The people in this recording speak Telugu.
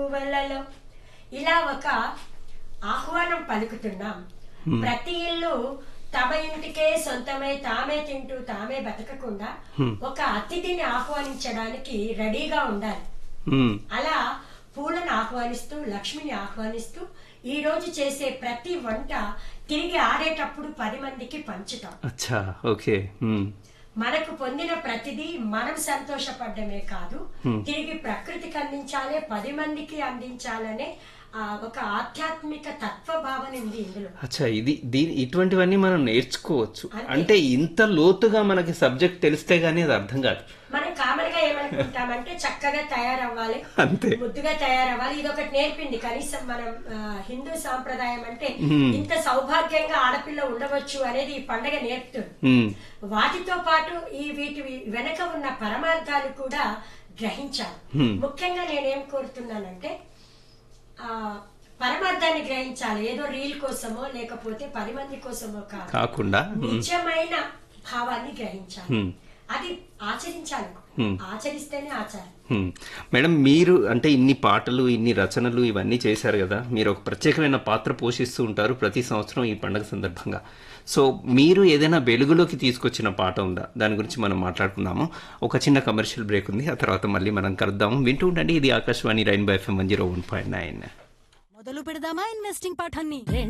పువ్వులలో ఇలా ఒక ఆహ్వానం పలుకుతున్నాం ప్రతి ఇల్లు తమ ఇంటికే సొంతమై తామే తింటూ తామే బతకకుండా ఒక అతిథిని ఆహ్వానించడానికి రెడీగా ఉండాలి మ్మ్. అలా పూలను ఆహ్వానిస్తూ లక్ష్మిని ఆహ్వానిస్తూ ఈ రోజు చేసే ప్రతి వంట తిరిగి ఆడేటప్పుడు పది మందికి పంచుతాం అచ్చా ఓకే మ్మ్. మనకు పొందిన ప్రతిదీ మనం సంతోషపడ్డమే కాదు తిరిగి ప్రకృతికి అందించాలి పది మందికి అందించాలనే ఆ, ఒక ఆధ్యాత్మిక తత్వ భావన ఉంది ఇందులో అచ్చా ఇది దీని ఇటువంటివన్నీ మనం నేర్చుకోవచ్చు అంతే. అంటే ఇంత లోతుగా మనకి సబ్జెక్ట్ తెలిస్తే గానీ అది అర్థం కాదు మనం కామన్ గా ఏమనుకుంటామంటే చక్కగా తయారవ్వాలి అంతే ముద్దుగా తయారవ్వాలి ఇది ఒకటి నేర్పింది కనీసం మనం ఆ, హిందూ సాంప్రదాయం అంటే మ్మ్. ఇంత సౌభాగ్యంగా ఆడపిల్ల ఉండవచ్చు అనేది ఈ పండగ నేర్పుతుంది మ్మ్. వాటితో పాటు ఈ వీటి వెనక ఉన్న పరమార్థాలు కూడా గ్రహించాలి Hmm. ముఖ్యంగా నేనేం కోరుతున్నానంటే ఆ పరమార్థాన్ని గ్రహించాలి ఏదో రీల్ కోసమో లేకపోతే పది మంది కోసమో కాదు కాకుండా మ్మ్. నిజమైన భావాన్ని గ్రహించాలి Hmm. అది ఆచరించాలి Hmm. ఆచరిస్తేనే ఆచారం హ్మ్. మేడం మీరు అంటే ఇన్ని పాటలు ఇన్ని రచనలు ఇవన్నీ చేశారు కదా మీరు ఒక ప్రత్యేకమైన పాత్ర పోషిస్తూ ఉంటారు ప్రతి సంవత్సరం ఈ పండగ సందర్భంగా సో మీరు ఏదైనా వెలుగులోకి తీసుకొచ్చిన పాట ఉందా దాని గురించి మనం మాట్లాడుకుందాము ఒక చిన్న కమర్షియల్ బ్రేక్ ఉంది ఆ తర్వాత మళ్ళీ మనం కలుద్దాం వింటూ ఉండండి ఇది Akashvani rainbow FM one zero one point nine మొదలు పెడదామా ఇన్వెస్టింగ్ పాఠాన్ని